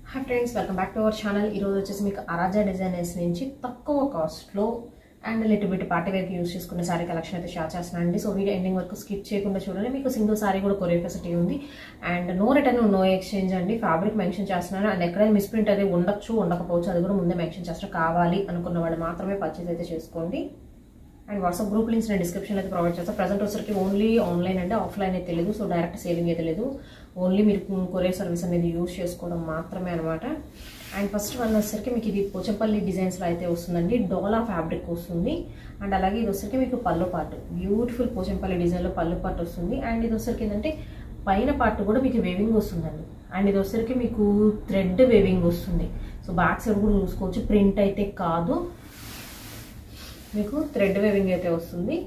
hi friends welcome back to our channel ఈరోజు వచ్చేసి మీకు అరాజా డిజైనర్స్ నుంచి తక్కువ కాస్ట్లో అండ్ లిటిల్ బిట్ పార్టీ వేర్కి యూస్ చేసుకునే సారీ కలెక్షన్ అయితే షేర్ చేస్తున్నానండి సో వీడియో ఎండింగ్ వరకు స్కిప్ చేయకుండా చూడండి మీకు సింగిల్ సారీ కూడా కొరియర్ ఫెసిలిటీ ఉంది and no return no exchange అండి ఫ్యాబ్రిక్ మెన్షన్ చేస్తున్నాను అండ్ ఎక్కడైనా మిస్ప్రింట్ అది ఉండొచ్చు ఉండకపోవచ్చు అది కూడా ముందే మెన్షన్ చేస్తారు కావాలి అనుకున్న వాళ్ళు మాత్రమే పర్చేస్ అయితే చేసుకోండి అండ్ వాట్సాప్ గ్రూప్ లింక్స్ నేను డిస్క్రిప్షన్ అయితే ప్రొవైడ్ చేస్తాను ప్రజెంట్ వచ్చరికి ఓన్లీ ఆన్లైన్ అంటే ఆఫ్లైన్ అయితే తెలియదు సో డైరెక్ట్ సేలింగ్ అయితే లేదు ఓన్లీ మీరు కొరియర్ సర్వీస్ అనేది యూజ్ చేసుకోవడం మాత్రమే అనమాట అండ్ ఫస్ట్ వన్ వచ్చేసరికి మీకు ఇది పోచంపల్లి డిజైన్స్లో అయితే వస్తుందండి డోలా ఫ్యాబ్రిక్ వస్తుంది అండ్ అలాగే ఇది వచ్చరికి మీకు పళ్ళు పాటు బ్యూటిఫుల్ పోచంపల్లి డిజైన్లో పళ్ళు పాటు వస్తుంది అండ్ ఇది వచ్చరికి ఏంటంటే పైన పార్ట్ కూడా మీకు వేవింగ్ వస్తుందండి అండ్ ఇది వచ్చరికి మీకు థ్రెడ్ వేవింగ్ వస్తుంది సో బ్యాక్ సైడ్ కూడా చూసుకోవచ్చు ప్రింట్ అయితే కాదు మీకు థ్రెడ్ వేవింగ్ అయితే వస్తుంది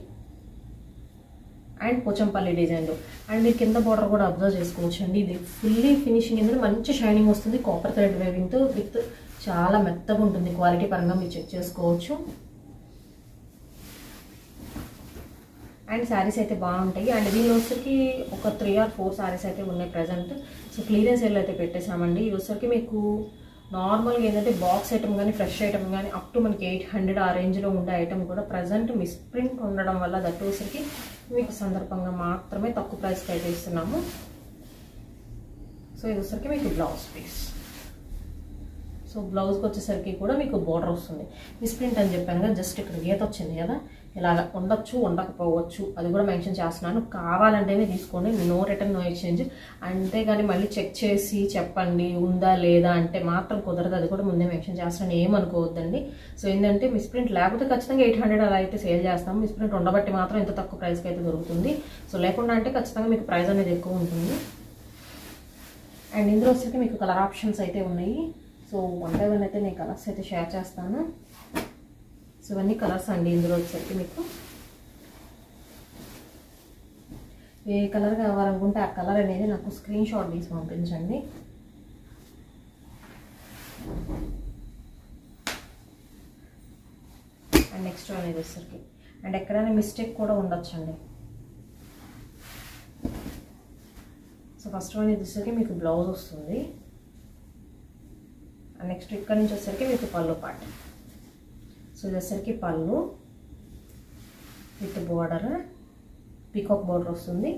అండ్ పోచంపల్లి డిజైన్లో అండ్ మీరు కింద బార్డర్ కూడా అబ్జర్వ్ చేసుకోవచ్చు అండి ఇది ఫుల్లీ ఫినిషింగ్ ఏంటంటే మంచి షైనింగ్ వస్తుంది కాపర్ థ్రెడ్ వేవింగ్తో విత్ చాలా మెత్తగా ఉంటుంది క్వాలిటీ పరంగా మీరు చెక్ చేసుకోవచ్చు అండ్ శారీస్ అయితే బాగుంటాయి అండ్ దీని వచ్చరికి ఒక త్రీ ఆర్ ఫోర్ శారీస్ అయితే ఉన్నాయి ప్రజెంట్ సో క్లియరెన్స్ సేల్ అయితే పెట్టేశామండి ఇది వచ్చరికి మీకు నార్మల్గా ఏంటంటే బాక్స్ ఐటమ్ కానీ ఫ్రెష్ ఐటమ్ కానీ అప్ టు మనకి ఎయిట్ హండ్రెడ్ ఆ రేంజ్లో ఉండే ఐటమ్ కూడా ప్రజెంట్ మిస్ప్రింట్ ఉండడం వల్ల దట్ వచ్చరికి మీకు సందర్భంగా మాత్రమే తక్కువ ప్రైస్కి అయితే ఇస్తున్నాము సో ఇది వచ్చరికి మీకు బ్లౌజ్ పీస్ సో బ్లౌజ్కి వచ్చేసరికి కూడా మీకు బోర్డర్ వస్తుంది మిస్ప్రింట్ అని చెప్పాను కదా జస్ట్ ఇక్కడ గీత వచ్చింది కదా ఇలాగ ఉండొచ్చు ఉండకపోవచ్చు అది కూడా మెన్షన్ చేస్తున్నాను కావాలంటేనే తీసుకోండి నో రిటర్న్ నో ఎక్స్చేంజ్ అంతేగాని మళ్ళీ చెక్ చేసి చెప్పండి ఉందా లేదా అంటే మాత్రం కుదరదు అది కూడా ముందే మెన్షన్ చేస్తున్నాను ఏమనుకోవద్దండి సో ఏంటంటే మిస్ప్రింట్ లేకపోతే ఖచ్చితంగా ఎయిట్ హండ్రెడ్ అలా అయితే సేల్ చేస్తాం మిస్ప్రింట్ ఉండబట్టి మాత్రం ఇంత తక్కువ ప్రైస్కి అయితే దొరుకుతుంది సో లేకుండా అంటే ఖచ్చితంగా మీకు ప్రైస్ అనేది ఎక్కువ ఉంటుంది అండ్ ఇందులో వచ్చేసి మీకు కలర్ ఆప్షన్స్ అయితే ఉన్నాయి సో వన్ బై వన్ అయితే నేను కలర్స్ అయితే షేర్ చేస్తాను సో ఇవన్నీ కలర్స్ అండి ఇందులో వచ్చేసరికి మీకు ఏ కలర్ కావాలనుకుంటే ఆ కలర్ అనేది నాకు స్క్రీన్ షాట్ తీసి పంపించండి అండ్ నెక్స్ట్ అనేది వచ్చేసరికి అండ్ ఎక్కడైనా మిస్టేక్ కూడా ఉండొచ్చండి సో ఫస్ట్ వన్ ఇది వచ్చేసరికి మీకు బ్లౌజ్ వస్తుంది అండ్ నెక్స్ట్ ఇక్కడ నుంచి వచ్చేసరికి మీకు పళ్ళు పాట సో ఇది వచ్చేసరికి pallu with border peacock border వస్తుంది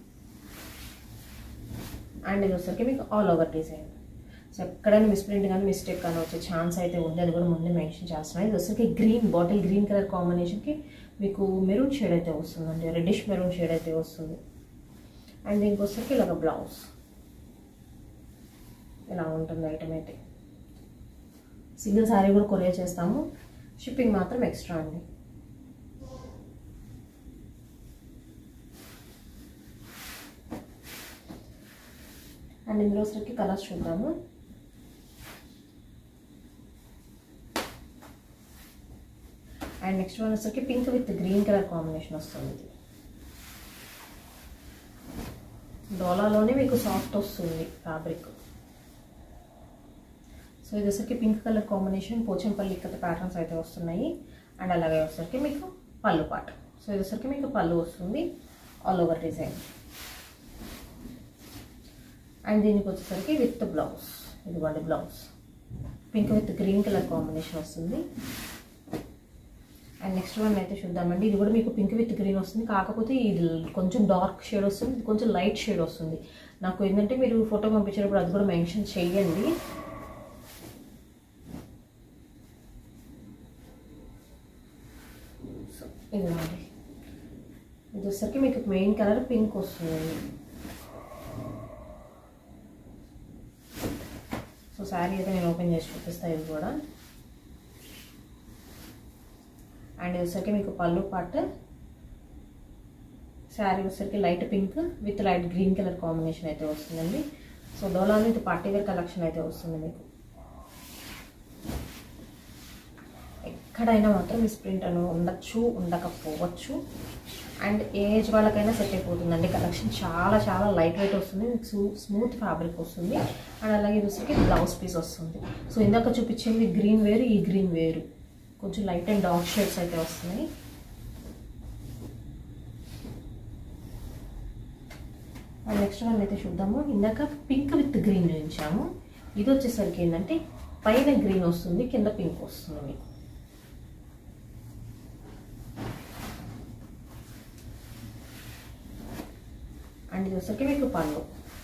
అండ్ ఇది వచ్చేసరికి మీకు ఆల్ ఓవర్ డిజైన్ సో ఎక్కడైనా మిస్ప్రింట్ కానీ మిస్టేక్ కానీ వచ్చే ఛాన్స్ అయితే ఉంది అది కూడా ముందే మెన్షన్ చేస్తున్నాను ఇది వచ్చేసరికి గ్రీన్ బాటిల్ గ్రీన్ కలర్ కాంబినేషన్కి మీకు మెరూన్ షేడ్ అయితే వస్తుందండి రెడ్డిష్ మెరూన్ షేడ్ అయితే వస్తుంది అండ్ దీనికి వచ్చేసరికి ఇలాగ బ్లౌజ్ ఇలా ఉంటుంది ఐటమ్ అయితే సింగిల్ శారీ కూడా కొరియర్ చేస్తాము షిప్పింగ్ మాత్రం ఎక్స్ట్రా అండి అండ్ ఇందులో వచ్చరికి కలర్స్ చూద్దాము అండ్ నెక్స్ట్ వన్ వచ్చరికి pink with green colour combination వస్తుంది ఇది డోలాలోనే మీకు సాఫ్ట్ వస్తుంది ఫ్యాబ్రిక్ సో ఇది వచ్చరికి pink colour combination Pochampally ikat patterns అయితే వస్తున్నాయి అండ్ అలాగే వచ్చరికి మీకు పళ్ళు పాట సో ఇది వచ్చరికి మీకు పళ్ళు వస్తుంది ఆల్ ఓవర్ డిజైన్ అండ్ దీనికి వచ్చేసరికి విత్ బ్లౌజ్ ఇదిగోండి blouse pink with green colour combination వస్తుంది అండ్ నెక్స్ట్ వన్ అయితే చూద్దామండి ఇది కూడా మీకు పింక్ విత్ గ్రీన్ వస్తుంది కాకపోతే ఇది కొంచెం డార్క్ షేడ్ వస్తుంది ఇది కొంచెం లైట్ షేడ్ వస్తుంది నాకు ఏంటంటే మీరు ఫోటో పంపించేటప్పుడు అది కూడా మెన్షన్ చేయండి సో ఇదిగోండి ఇది వచ్చేసరికి మీకు మెయిన్ కలర్ పింక్ వస్తుంది సో శారీ అయితే నేను ఓపెన్ చేసి చూపిస్తాను ఇది కూడా అండ్ ఇది వచ్చరికి మీకు పళ్ళు పాట్ శారీ వచ్చరికి light pink with light green colour combination అయితే వస్తుందండి సో డోలాలో ఇది పార్టీ వేర్ కలెక్షన్ అయితే వస్తుంది మీకు ఎక్కడైనా మాత్రం మిస్ ప్రింట్ అని ఉండొచ్చు ఉండకపోవచ్చు అండ్ ఏజ్ వాళ్ళకైనా సెట్ అయిపోతుందండి కలెక్షన్ చాలా చాలా లైట్ వెయిట్ వస్తుంది మీకు స్మూత్ ఫ్యాబ్రిక్ వస్తుంది అండ్ అలాగే చూసరికి బ్లౌజ్ పీస్ వస్తుంది సో ఇందాక చూపించింది గ్రీన్ వేరు ఈ గ్రీన్ వేరు కొంచెం లైట్ అండ్ డార్క్ షేడ్స్ అయితే వస్తున్నాయి అండ్ నెక్స్ట్ వన్ అయితే చూద్దాము ఇందాక పింక్ విత్ గ్రీన్ చూపించాము ఇది వచ్చేసరికి ఏంటంటే పైన గ్రీన్ వస్తుంది కింద పింక్ వస్తుంది మీకు అండ్ ఇది వచ్చేసరికి మీకు పళ్ళు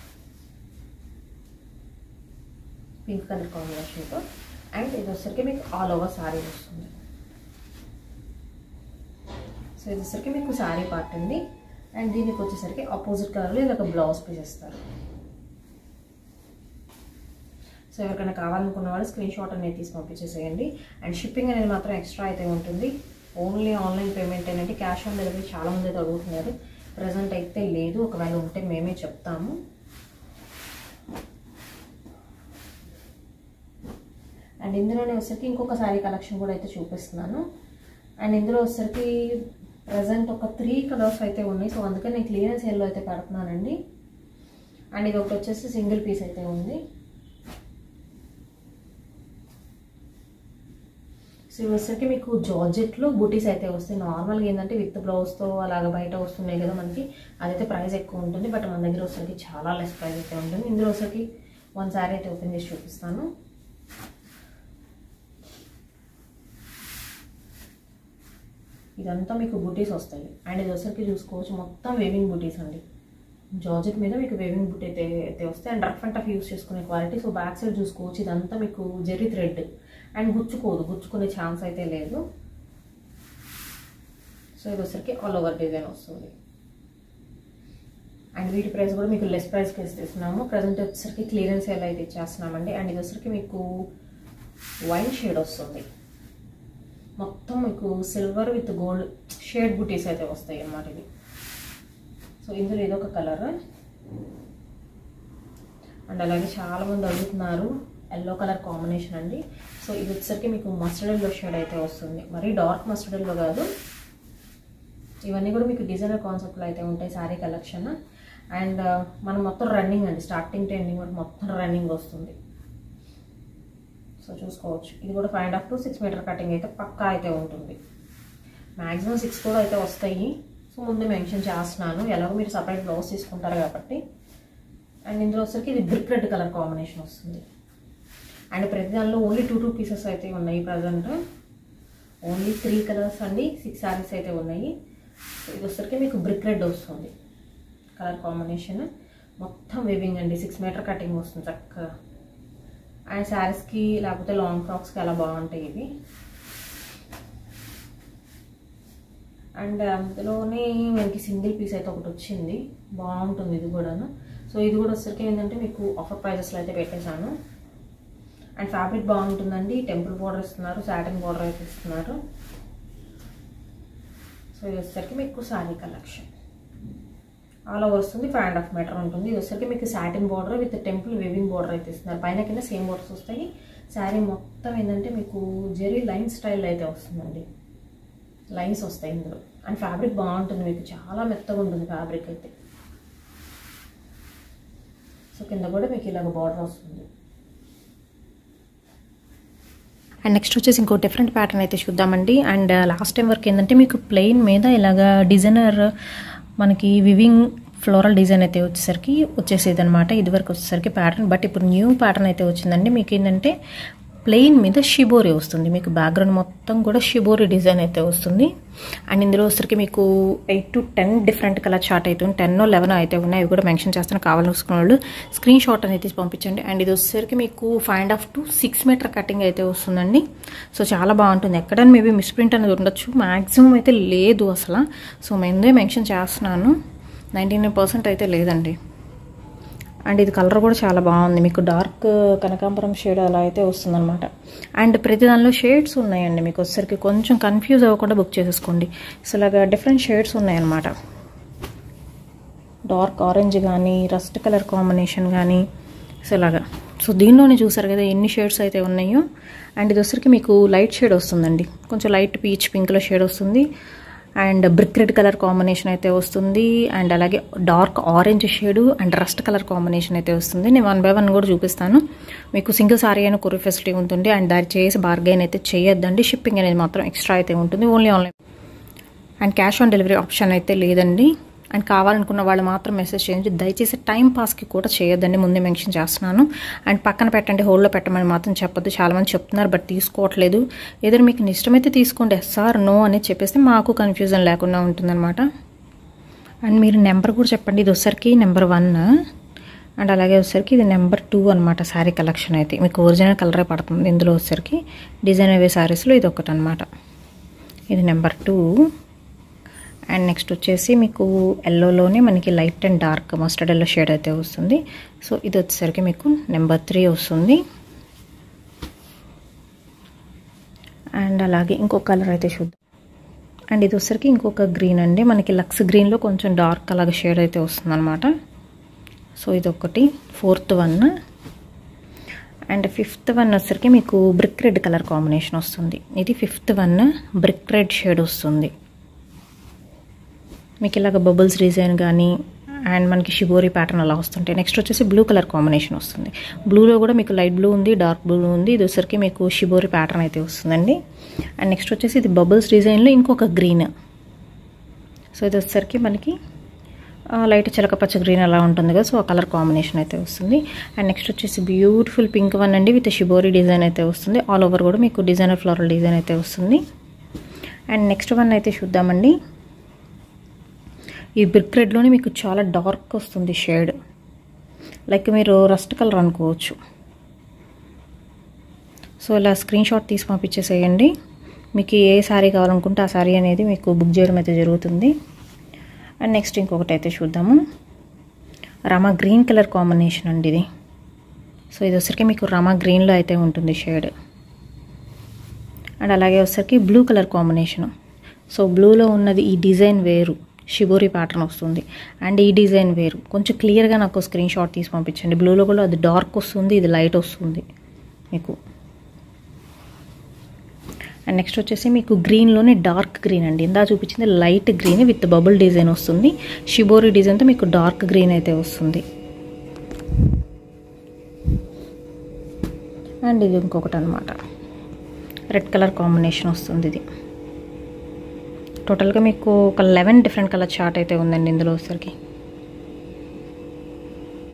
పింక్ కలర్ కాంబినేషన్తో అండ్ ఇది వచ్చేసరికి మీకు ఆల్ ఓవర్ శారీ వస్తుంది సో ఇది వచ్చేసరికి మీకు శారీ పార్ట్ ఉంది అండ్ దీనికి వచ్చేసరికి ఆపోజిట్ కలర్లో ఇది ఒక బ్లౌజ్ పీస్ ఇస్తారు సో ఎవరికైనా కావాలనుకున్న వాళ్ళు స్క్రీన్ షాట్ అనేది తీసి పంపించేసేయండి అండ్ షిప్పింగ్ అనేది మాత్రం ఎక్స్ట్రా అయితే ఉంటుంది ఓన్లీ ఆన్లైన్ పేమెంట్ ఏంటంటే క్యాష్ ఆన్ డెలివరీ చాలా మంది అయితే అడుగుతున్నారు ప్రజెంట్ అయితే లేదు ఒకవేళ ఉంటే మేమే చెప్తాము అండ్ ఇందులోనే వచ్చేసరికి ఇంకొక శారీ కలెక్షన్ కూడా అయితే చూపిస్తున్నాను అండ్ ఇందులో వచ్చేసరికి ప్రజెంట్ ఒక త్రీ కలర్స్ అయితే ఉన్నాయి సో అందుకని నేను క్లియరెన్స్ సేల్లో అయితే పెడుతున్నానండి అండ్ ఇది ఒకటి వచ్చేసి సింగిల్ పీస్ అయితే ఉంది సో ఇవి వచ్చేసరికి మీకు జార్జెట్లో బూటీస్ అయితే వస్తాయి నార్మల్గా ఏంటంటే విత్ బ్లౌజ్తో అలాగ బయట వస్తున్నాయి కదా మనకి అదైతే ప్రైస్ ఎక్కువ ఉంటుంది బట్ మన దగ్గర వచ్చేసరికి చాలా లెస్ ప్రైస్ అయితే ఉంటుంది ఇందులో వచ్చేసరికి వన్ శారీ అయితే ఓపెన్ చేసి చూపిస్తాను ఇదంతా మీకు బుటీస్ వస్తాయి అండ్ ఇది వచ్చరికి చూసుకోవచ్చు మొత్తం వేవింగ్ బుటీస్ అండి జార్జెట్ మీద మీకు వేవింగ్ బుటీ అయితే అయితే వస్తాయి and rough and tough use చేసుకునే క్వాలిటీ సో బ్యాక్ సైడ్ చూసుకోవచ్చు ఇదంతా మీకు జెర్రీ థ్రెడ్ అండ్ గుచ్చుకోదు గుచ్చుకునే ఛాన్స్ అయితే లేదు సో ఇది వచ్చరికి ఆల్ ఓవర్ డిజైన్ వస్తుంది అండ్ వీటి ప్రైస్ కూడా మీకు లెస్ ప్రైస్కి ఇస్తున్నాము ప్రజెంట్ వచ్చేసరికి క్లియరెన్స్ ఎలా అయితే ఇచ్చేస్తున్నామండి అండ్ ఇది వచ్చరికి మీకు వైన్ షేడ్ వస్తుంది మొత్తం మీకు సిల్వర్ విత్ గోల్డ్ షేడ్ బుటీస్ అయితే వస్తాయి అన్నమాట ఇది సో ఇందులో ఇదొక కలర్ అండ్ అలాగే చాలా మంది అడుగుతున్నారు ఎల్లో కలర్ కాంబినేషన్ అండి సో ఇది వచ్చేసరికి మీకు మస్టర్డ్ ఎల్లో షేడ్ అయితే వస్తుంది మరీ డార్క్ మస్టర్డ్ ఎల్లో కాదు ఇవన్నీ కూడా మీకు డిజైనర్ కాన్సెప్ట్లో అయితే ఉంటాయి శారీ కలెక్షన్ అండ్ మనం మొత్తం రన్నింగ్ అండి స్టార్టింగ్ టు ఎండింగ్ వరకు మొత్తం రన్నింగ్ వస్తుంది సో చూసుకోవచ్చు ఇది కూడా five and half to six metre cutting అయితే పక్కా అయితే ఉంటుంది మ్యాక్సిమం సిక్స్ కూడా అయితే వస్తాయి సో ముందు మెన్షన్ చేస్తున్నాను ఎలాగో మీరు సపరేట్ బ్లౌజ్ తీసుకుంటారు కాబట్టి అండ్ ఇందులో వచ్చరికి ఇది బ్రిక్ రెడ్ కలర్ కాంబినేషన్ వస్తుంది అండ్ ప్రతి దానిలో ఓన్లీ టూ టూ పీసెస్ అయితే ఉన్నాయి ప్రజెంట్ ఓన్లీ త్రీ కలర్స్ అండి సిక్స్ శారీస్ అయితే ఉన్నాయి ఇది వచ్చరికి మీకు బ్రిక్ రెడ్ వస్తుంది కలర్ కాంబినేషన్ మొత్తం వేవింగ్ అండి సిక్స్ మీటర్ కటింగ్ వస్తుంది చక్కగా అండ్ శారీస్కి లేకపోతే లాంగ్ ఫ్రాక్స్కి అలా బాగుంటాయి ఇవి అండ్ అందులోనే మనకి సింగిల్ పీస్ అయితే ఒకటి వచ్చింది బాగుంటుంది ఇది కూడాను సో ఇది కూడా వచ్చరికి ఏంటంటే మీకు ఆఫర్ ప్రైజెస్లో అయితే పెట్టేశాను అండ్ ఫ్యాబ్రిక్ బాగుంటుందండి టెంపుల్ బోర్డర్ ఇస్తున్నారు సాటిన్ బోర్డర్ అయితే ఇస్తున్నారు సో ఇది వచ్చేసరికి మీకు శారీ కలెక్షన్ ఆల్ ఓవర్ వస్తుంది ఫైవ్ అండ్ హాఫ్ మీటర్ ఉంటుంది ఇది వచ్చరికి మీకు satin border with temple weaving border అయితే ఇస్తున్నారు పైన కింద సేమ్ బార్డర్స్ వస్తాయి శారీ మొత్తం ఏంటంటే మీకు జెరీ లైన్ స్టైల్ అయితే వస్తుందండి లైన్స్ వస్తాయి ఇందులో అండ్ ఫ్యాబ్రిక్ బాగుంటుంది మీకు చాలా మెత్తగా ఉంటుంది ఫ్యాబ్రిక్ అయితే సో కింద కూడా మీకు ఇలాగ బార్డర్ వస్తుంది అండ్ నెక్స్ట్ వచ్చేసి ఇంకో డిఫరెంట్ ప్యాటర్న్ అయితే చూద్దామండి అండ్ లాస్ట్ టైం వరకు ఏంటంటే మీకు ప్లెయిన్ మీద ఇలాగ డిజైనర్ మనకి వివింగ్ ఫ్లోరల్ డిజైన్ అయితే వచ్చేసరికి వచ్చేసేది అనమాట ఇదివరకు వచ్చేసరికి ప్యాటర్న్ బట్ ఇప్పుడు న్యూ ప్యాటర్న్ అయితే వచ్చిందండి మీకు ఏంటంటే ప్లెయిన్ మీద షిబోరి వస్తుంది మీకు బ్యాక్గ్రౌండ్ మొత్తం కూడా షిబోరి డిజైన్ అయితే వస్తుంది అండ్ ఇందులో వచ్చరికి మీకు eight to ten different colour chart అయితే టెన్ లెవెన్ అయితే ఉన్నాయి అవి కూడా మెన్షన్ చేస్తాను కావాలనుకున్న వాళ్ళు స్క్రీన్ షాట్ అనేది పంపించండి అండ్ ఇది వచ్చేసరికి మీకు five and half to six metre cutting అయితే వస్తుందండి సో చాలా బాగుంటుంది ఎక్కడైనా మేబీ మిస్ప్రింట్ అనేది ఉండొచ్చు మ్యాక్సిమం అయితే లేదు అసలు సో ముందే మెన్షన్ చేస్తున్నాను నైంటీ నైన్ పర్సెంట్ అయితే లేదండి అండ్ ఇది కలర్ కూడా చాలా బాగుంది మీకు డార్క్ కనకాంబరం షేడ్ అలా అయితే వస్తుందన్నమాట అండ్ ప్రతి దానిలో షేడ్స్ ఉన్నాయండి మీకు వచ్చేసరికి కొంచెం కన్ఫ్యూజ్ అవ్వకుండా బుక్ చేసేసుకోండి సో ఇలాగా డిఫరెంట్ షేడ్స్ ఉన్నాయన్నమాట డార్క్ ఆరెంజ్ కానీ రస్ట్ కలర్ కాంబినేషన్ కానీ సో ఇలాగా సో దీనిలోనే చూసారు కదా ఎన్ని షేడ్స్ అయితే ఉన్నాయో అండ్ ఇది వచ్చరికి మీకు లైట్ షేడ్ వస్తుందండి కొంచెం లైట్ పీచ్ పింక్లో షేడ్ వస్తుంది and brick red colour combination అయితే వస్తుంది అండ్ అలాగే dark orange shade and rust colour combination అయితే వస్తుంది నేను వన్ బై వన్ కూడా చూపిస్తాను మీకు సింగిల్ సారీ అయినా కొరియర్ ఫెసిలిటీ ఉంటుంది అండ్ దాన్ని చేసి బార్గెన్ అయితే చేయొద్దండి షిప్పింగ్ అనేది మాత్రం ఎక్స్ట్రా అయితే ఉంటుంది only online and cash on delivery option అయితే లేదండి అండ్ కావాలనుకున్న వాళ్ళు మాత్రం మెసేజ్ చేయండి దయచేసి టైం పాస్కి కూడా చేయొద్దండి ముందే మెన్షన్ చేస్తున్నాను అండ్ పక్కన పెట్టండి హోల్డ్లో పెట్టమని మాత్రం చెప్పొద్దు చాలామంది చెప్తున్నారు బట్ తీసుకోవట్లేదు ఏదైనా మీకు ఇష్టమైతే తీసుకోండి సార్ నో అని చెప్పేస్తే మాకు కన్ఫ్యూజన్ లేకుండా ఉంటుందన్నమాట అండ్ మీరు నెంబర్ కూడా చెప్పండి ఇది వచ్చరికి నెంబర్ వన్ అండ్ అలాగే వచ్చరికి ఇది నెంబర్ టూ అనమాట శారీ కలెక్షన్ అయితే మీకు ఒరిజినల్ కలరే పడుతుంది ఇందులో వచ్చరికి డిజైన్ అవే శారీస్లో ఇది ఒకటి అనమాట ఇది నెంబర్ టూ అండ్ నెక్స్ట్ వచ్చేసి మీకు ఎల్లోలోనే మనకి light and dark mustard yellow shade అయితే వస్తుంది సో ఇది వచ్చేసరికి మీకు నెంబర్ త్రీ వస్తుంది అండ్ అలాగే ఇంకొక కలర్ అయితే చూద్దాం అండ్ ఇది వచ్చరికి ఇంకొక గ్రీన్ అండి మనకి లక్స్ గ్రీన్లో కొంచెం డార్క్ అలాగే షేడ్ అయితే వస్తుంది అనమాట సో ఇది ఒకటి fourth one and fifth one వచ్చరికి మీకు బ్రిక్ రెడ్ కలర్ కాంబినేషన్ వస్తుంది ఇది fifth one brick red shade వస్తుంది మీకు ఇలాగ బబుల్స్ డిజైన్ కానీ అండ్ మనకి షిబోరి ప్యాటర్న్ అలా వస్తుంటాయి నెక్స్ట్ వచ్చేసి బ్లూ కలర్ కాంబినేషన్ వస్తుంది బ్లూలో కూడా మీకు లైట్ బ్లూ ఉంది డార్క్ బ్లూ ఉంది ఇది వచ్చరికి మీకు షిబోరి ప్యాటర్న్ అయితే వస్తుందండి అండ్ నెక్స్ట్ వచ్చేసి ఇది బబుల్స్ డిజైన్లో ఇంకొక గ్రీన్ సో ఇది వచ్చేసరికి మనకి లైట్ చిలకపచ్చ గ్రీన్ అలా ఉంటుంది కదా సో ఆ కలర్ కాంబినేషన్ అయితే వస్తుంది అండ్ నెక్స్ట్ వచ్చేసి బ్యూటిఫుల్ పింక్ వన్ అండి విత్ షిబోరి డిజైన్ అయితే వస్తుంది ఆల్ ఓవర్ కూడా మీకు డిజైనర్ ఫ్లోరల్ డిజైన్ అయితే వస్తుంది అండ్ నెక్స్ట్ వన్ అయితే చూద్దామండి ఈ బ్రిక్ రెడ్లోనే మీకు చాలా డార్క్ వస్తుంది షేడ్ లైక్ మీరు రస్ట్ కలర్ అనుకోవచ్చు సో ఇలా స్క్రీన్ షాట్ తీసి పంపించేసేయండి మీకు ఏ శారీ కావాలనుకుంటే ఆ శారీ అనేది మీకు బుక్ చేయడం అయితే జరుగుతుంది అండ్ నెక్స్ట్ ఇంకొకటి అయితే చూద్దాము రమా గ్రీన్ కలర్ కాంబినేషన్ అండి ఇది సో ఇది వచ్చరికి మీకు రమా గ్రీన్లో అయితే ఉంటుంది షేడ్ అండ్ అలాగే వచ్చరికి బ్లూ కలర్ కాంబినేషన్ సో బ్లూలో ఉన్నది ఈ డిజైన్ వేరు షిబోరి ప్యాటర్న్ వస్తుంది అండ్ ఈ డిజైన్ వేరు కొంచెం క్లియర్గా నాకు స్క్రీన్ షాట్ తీసి పంపించండి బ్లూలో కూడా అది డార్క్ వస్తుంది ఇది లైట్ వస్తుంది మీకు అండ్ నెక్స్ట్ వచ్చేసి మీకు గ్రీన్లోనే డార్క్ గ్రీన్ అండి ఇందా చూపించింది light green with bubble design వస్తుంది షిబోరి డిజైన్తో మీకు డార్క్ గ్రీన్ అయితే వస్తుంది అండ్ ఇది ఇంకొకటి అనమాట రెడ్ కలర్ కాంబినేషన్ వస్తుంది ఇది టోటల్గా మీకు ఒక లెవెన్ డిఫరెంట్ కలర్ చార్ట్ అయితే ఉందండి ఇందులో వచ్చరికి